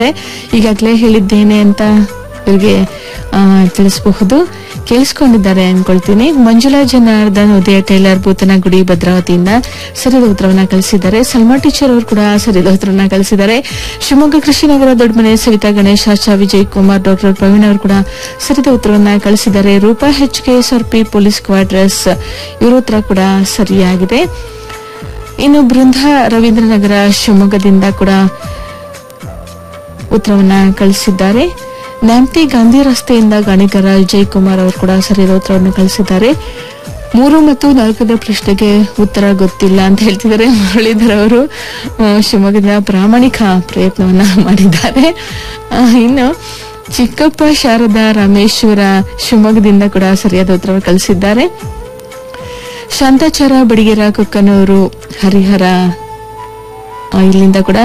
ಈಗಾಗಲೇ ಹೇಳಿದ್ದೇನೆ ಅಂತ ಇವ್ರಿಗೆ ಆ, ತಿಳಿಸಬಹುದು ಕೇಳಿಸ್ಕೊಂಡಿದ್ದಾರೆ ಅನ್ಕೊಳ್ತೀನಿ ಮಂಜುಳಾ ಜನಾರ್ದನ್ ಉದಯ ಟೈಲರ್ ಭೂತನಗುಡಿ ಭದ್ರಾವತಿಯಿಂದ ಸರಿಯಾದ ಉತ್ತರವನ್ನ ಕಳಿಸಿದ್ದಾರೆ ಸಲ್ಮಾ ಟೀಚರ್ ಅವರು ಕೂಡ ಸರಿಯಾದ ಉತ್ತರವನ್ನ ಕಳಿಸಿದ್ದಾರೆ ಶಿವಮೊಗ್ಗ ಕೃಷಿನಗರ ದೊಡ್ಡಮನೆ ಸವಿತಾ ಗಣೇಶ್ ಆಶಾ ವಿಜಯ್ ಕುಮಾರ್ ಡಾಕ್ಟರ್ ಪ್ರವೀಣ್ ಅವರು ಕೂಡ ಸರಿಯಾದ ಉತ್ತರವನ್ನ ಕಳಿಸಿದ್ದಾರೆ Roopa H K S R P police quarters ಇವರ ಉತ್ತರ ಕೂಡ ಸರಿಯಾಗಿದೆ ಇನ್ನು ಬೃಂದಾ ರವೀಂದ್ರನಗರ ಶಿವಮೊಗ್ಗದಿಂದ ಕೂಡ ಉತ್ತರವನ್ನ ಕಳಿಸಿದ್ದಾರೆ ನ್ಯಾಮ್ತಿ ಗಾಂಧಿ ರಸ್ತೆಯಿಂದ ಗಣಿಗರ ವಿಜಯ್ ಕುಮಾರ್ ಅವರು ಕೂಡ ಸರಿಯಾದ ಉತ್ತರವನ್ನು ಕಳಿಸಿದ್ದಾರೆ ಮೂರು ಮತ್ತು ನಾಲ್ಕನೇ ಪ್ರಶ್ನೆಗೆ ಉತ್ತರ ಗೊತ್ತಿಲ್ಲ ಅಂತ ಹೇಳ್ತಿದ್ದಾರೆ ಮುರಳೀಧರ್ ಅವರು ಆ, ಶಿವಮೊಗ್ಗದ ಪ್ರಾಮಾಣಿಕ ಪ್ರಯತ್ನವನ್ನ ಮಾಡಿದ್ದಾರೆ ಆ, ಇನ್ನು ಚಿಕ್ಕಪ್ಪ ಶಾರದಾ ರಾಮೇಶ್ವರ ಶಿವಮೊಗ್ಗದಿಂದ ಕೂಡ ಸರಿಯಾದ ಉತ್ತರವನ್ನು ಕಳಿಸಿದ್ದಾರೆ ಶಾಂತಾಚಾರ ಬಡಿಗೆರ ಕುಕ್ಕನೂರು ಹರಿಹರ ಆ, ಇಲ್ಲಿಂದ ಕೂಡ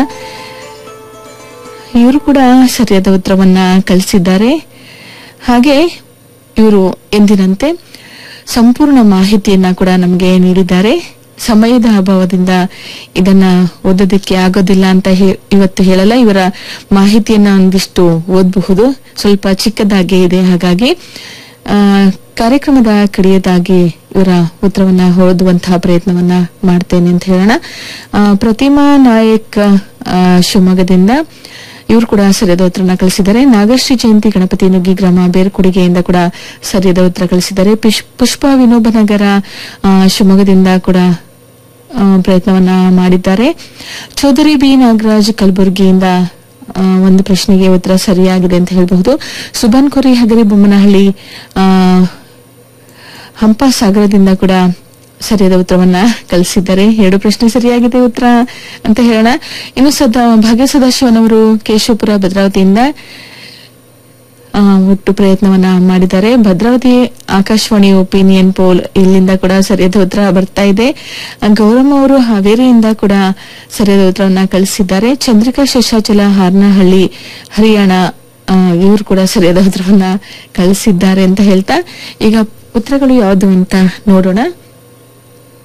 ಇವರು ಕೂಡ ಸರಿಯಾದ ಉತ್ತರವನ್ನ ಕಳಿಸಿದ್ದಾರೆ ಹಾಗೆ ಇವರು ಎಂದಿನಂತೆ ಸಂಪೂರ್ಣ ಮಾಹಿತಿಯನ್ನ ಕೂಡ ನಮಗೆ ನೀಡಿದ್ದಾರೆ ಸಮಯದ ಅಭಾವದಿಂದ ಇದನ್ನ ಓದೋದಕ್ಕೆ ಆಗೋದಿಲ್ಲ ಅಂತ ಹೇ- ಇವತ್ತು ಹೇಳಲ್ಲ ಇವರ ಮಾಹಿತಿಯನ್ನ ಒಂದಿಷ್ಟು ಓದಬಹುದು ಸ್ವಲ್ಪ ಚಿಕ್ಕದಾಗಿ ಇದೆ ಹಾಗಾಗಿ ಆ, ಕಾರ್ಯಕ್ರಮದ ಕಡೆಯದಾಗಿ ಇವರ ಉತ್ತರವನ್ನ ಓದುವಂತಹ ಪ್ರಯತ್ನವನ್ನ ಮಾಡ್ತೇನೆ ಅಂತ ಹೇಳೋಣ ಆ, ಪ್ರತಿಮಾ ನಾಯಕ್ ಆ, ಶಿವಮೊಗ್ಗದಿಂದ ಇವರು ಕೂಡ ಸರಿಯಾದ ಉತ್ತರನ ಕಳಿಸಿದ್ದಾರೆ ನಾಗಶ್ರೀ ಜಯಂತಿ ಗಣಪತಿ ನುಗ್ಗಿ ಗ್ರಾಮ ಬೇರ್ಕೊಡುಗೆಯಿಂದ ಕೂಡ ಸರಿಯಾದ ಉತ್ತರ ಕಳಿಸಿದ್ದಾರೆ ಪಿಶ್- ಪುಷ್ಪ ವಿನೋಬನಗರ ಆ, ಶಿವಮೊಗ್ಗದಿಂದ ಕೂಡ ಆ, ಪ್ರಯತ್ನವನ್ನ ಮಾಡಿದ್ದಾರೆ ಚೌಧರಿ ಬಿ ನಾಗರಾಜ್ ಕಲಬುರಗಿಯಿಂದ ಆ, ಒಂದು ಪ್ರಶ್ನೆಗೆ ಉತ್ತರ ಸರಿಯಾಗಿದೆ ಅಂತ ಹೇಳಬಹುದು ಸುಬಾನ್ ಕೊರಿ ಹಗರಿ ಬೊಮ್ಮನಹಳ್ಳಿ ಆ, ಹಂಪ ಸಾಗರದಿಂದ ಕೂಡ ಸರಿಯಾದ ಉತ್ತರವನ್ನ ಕಳಿಸಿದ್ದಾರೆ ಎರಡು ಪ್ರಶ್ನೆ ಸರಿಯಾಗಿದೆ ಉತ್ತರ ಅಂತ ಹೇಳೋಣ ಇನ್ನು ಸದಾ ಭಾಗ್ಯ ಸದಾಶಿವನವರು ಕೇಶವಪುರ ಭದ್ರಾವತಿಯಿಂದ ಆ, ಒಟ್ಟು ಪ್ರಯತ್ನವನ್ನ ಮಾಡಿದ್ದಾರೆ ಭದ್ರಾವತಿ ಆಕಾಶವಾಣಿ ಒಪಿನಿಯನ್ ಪೋಲ್ ಇಲ್ಲಿಂದ ಕೂಡ ಸರಿಯಾದ ಉತ್ತರ ಬರ್ತಾ ಇದೆ ಆ, ಗೌರಮ್ಮ ಅವರು ಹಾವೇರಿಯಿಂದ ಕೂಡ ಸರಿಯಾದ ಉತ್ತರವನ್ನ ಕಳಿಸಿದ್ದಾರೆ ಚಂದ್ರಿಕಾ ಶೇಷಾಚಲ ಹಾರ್ನಹಳ್ಳಿ ಹರಿಯಾಣ ಇವರು ಕೂಡ ಸರಿಯಾದ ಉತ್ತರವನ್ನ ಕಳಿಸಿದ್ದಾರೆ ಅಂತ ಹೇಳ್ತಾ ಈಗ ಉತ್ತರಗಳು ಯಾವುದು ಅಂತ ನೋಡೋಣ